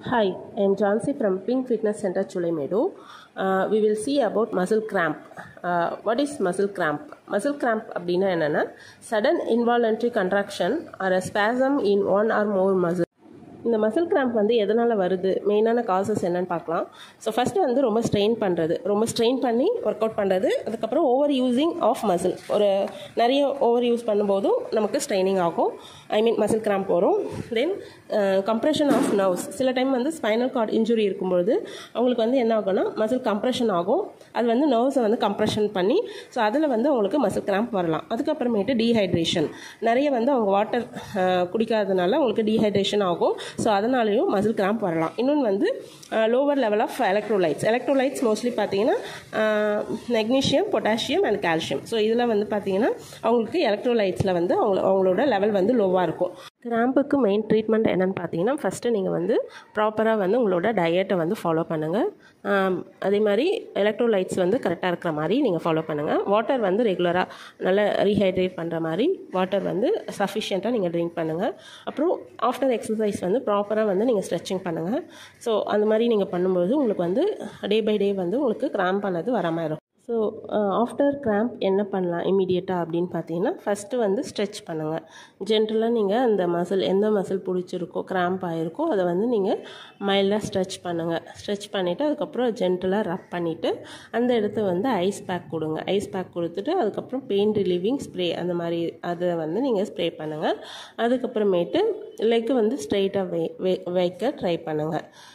Hi, I am Jansi from Pink Fitness Center, Chulemedu. Uh, we will see about muscle cramp. Uh, what is muscle cramp? Muscle cramp அப்படின்னா என்னென்னா sudden involuntary contraction or a spasm in one or more muscle. இந்த muscle cramp வந்து எதனால் வருது மெயினான causes என்னன்னு பார்க்கலாம் so first வந்து ரொம்ப ஸ்ட்ரெயின் பண்ணுறது ரொம்ப ஸ்ட்ரெயின் பண்ணி ஒர்க் அவுட் பண்ணுறது அதுக்கப்புறம் ஓவர் யூஸிங் ஆஃப் மசில் ஒரு நிறைய ஓவர் யூஸ் பண்ணும்போதும் நமக்கு ஸ்ட்ரெயினிங் ஆகும் ஐ மீன் மசில் கிராம்ப் வரும் தென் கம்ப்ரெஷன் ஆஃப் நர்வ்ஸ் சில டைம் வந்து ஸ்பைனல் கார்டு இன்ஜுரி இருக்கும்பொழுது அவங்களுக்கு வந்து என்ன ஆகும்னா மசில் கம்ப்ரெஷன் ஆகும் அது வந்து நர்வ்ஸை வந்து கம்ப்ரெஷன் பண்ணி ஸோ அதில் வந்து அவங்களுக்கு மசில் கிராம்ப் வரலாம் அதுக்கப்புறமேட்டு டீஹைட்ரேஷன் நிறைய வந்து அவங்க வாட்டர் குடிக்காததுனால அவங்களுக்கு டீஹைட்ரேஷன் ஆகும் ஸோ அதனாலேயும் மசில் கிராம்ப் வரலாம் இன்னொன்று வந்து lower level of electrolytes electrolytes mostly பார்த்தீங்கன்னா magnesium potassium and calcium so இதில் வந்து பார்த்தீங்கன்னா அவங்களுக்கு எலக்ட்ரோலைட்ஸில் வந்து அவங்க அவங்களோட லெவல் வந்து லோவாக இருக்கும் கிராம்புக்கு மெயின் ட்ரீட்மெண்ட் என்னென்னு பார்த்தீங்கன்னா ஃபஸ்ட்டு நீங்கள் வந்து ப்ராப்பராக வந்து உங்களோட டயட்டை வந்து ஃபாலோ பண்ணுங்கள் அதே மாதிரி எலக்ட்ரோலைட்ஸ் வந்து கரெக்டாக இருக்கிற மாதிரி நீங்கள் ஃபாலோ பண்ணுங்கள் வாட்டர் வந்து ரெகுலராக நல்லா ரீஹைட்ரேட் பண்ணுற மாதிரி வாட்டர் வந்து சஃபிஷியண்ட்டாக நீங்கள் ட்ரிங்க் பண்ணுங்கள் அப்புறம் ஆஃப்டர் எக்ஸசைஸ் வந்து ப்ராப்பராக வந்து நீங்கள் ஸ்ட்ரெச்சிங் பண்ணுங்கள் ஸோ அந்த மாதிரி நீங்கள் பண்ணும்போது உங்களுக்கு வந்து டே பை டே வந்து உங்களுக்கு கிராம்ப் பண்ணது வராமல் இருக்கும் ஸோ ஆஃப்டர் கிராம்ப் என்ன பண்ணலாம் இமீடியட்டாக அப்படின்னு பார்த்தீங்கன்னா ஃபஸ்ட்டு வந்து ஸ்ட்ரெச் பண்ணுங்கள் ஜென்ரலாக நீங்கள் அந்த மசில் எந்த மசில் பிடிச்சிருக்கோ கிராம்ப் ஆகிருக்கோ அதை வந்து நீங்கள் மைல்டாக ஸ்ட்ரெச் பண்ணுங்கள் ஸ்ட்ரெச் பண்ணிவிட்டு அதுக்கப்புறம் ஜென்டலாக ரப் பண்ணிவிட்டு அந்த இடத்த வந்து ஐஸ் பேக் கொடுங்க ஐஸ் பேக் கொடுத்துட்டு அதுக்கப்புறம் பெயின் ரிலீவிங் ஸ்ப்ரே அந்த மாதிரி அதை வந்து நீங்கள் ஸ்ப்ரே பண்ணுங்கள் அதுக்கப்புறமேட்டு லெக்கு வந்து ஸ்ட்ரைட்டாக வை வைக்க ட்ரை பண்ணுங்கள்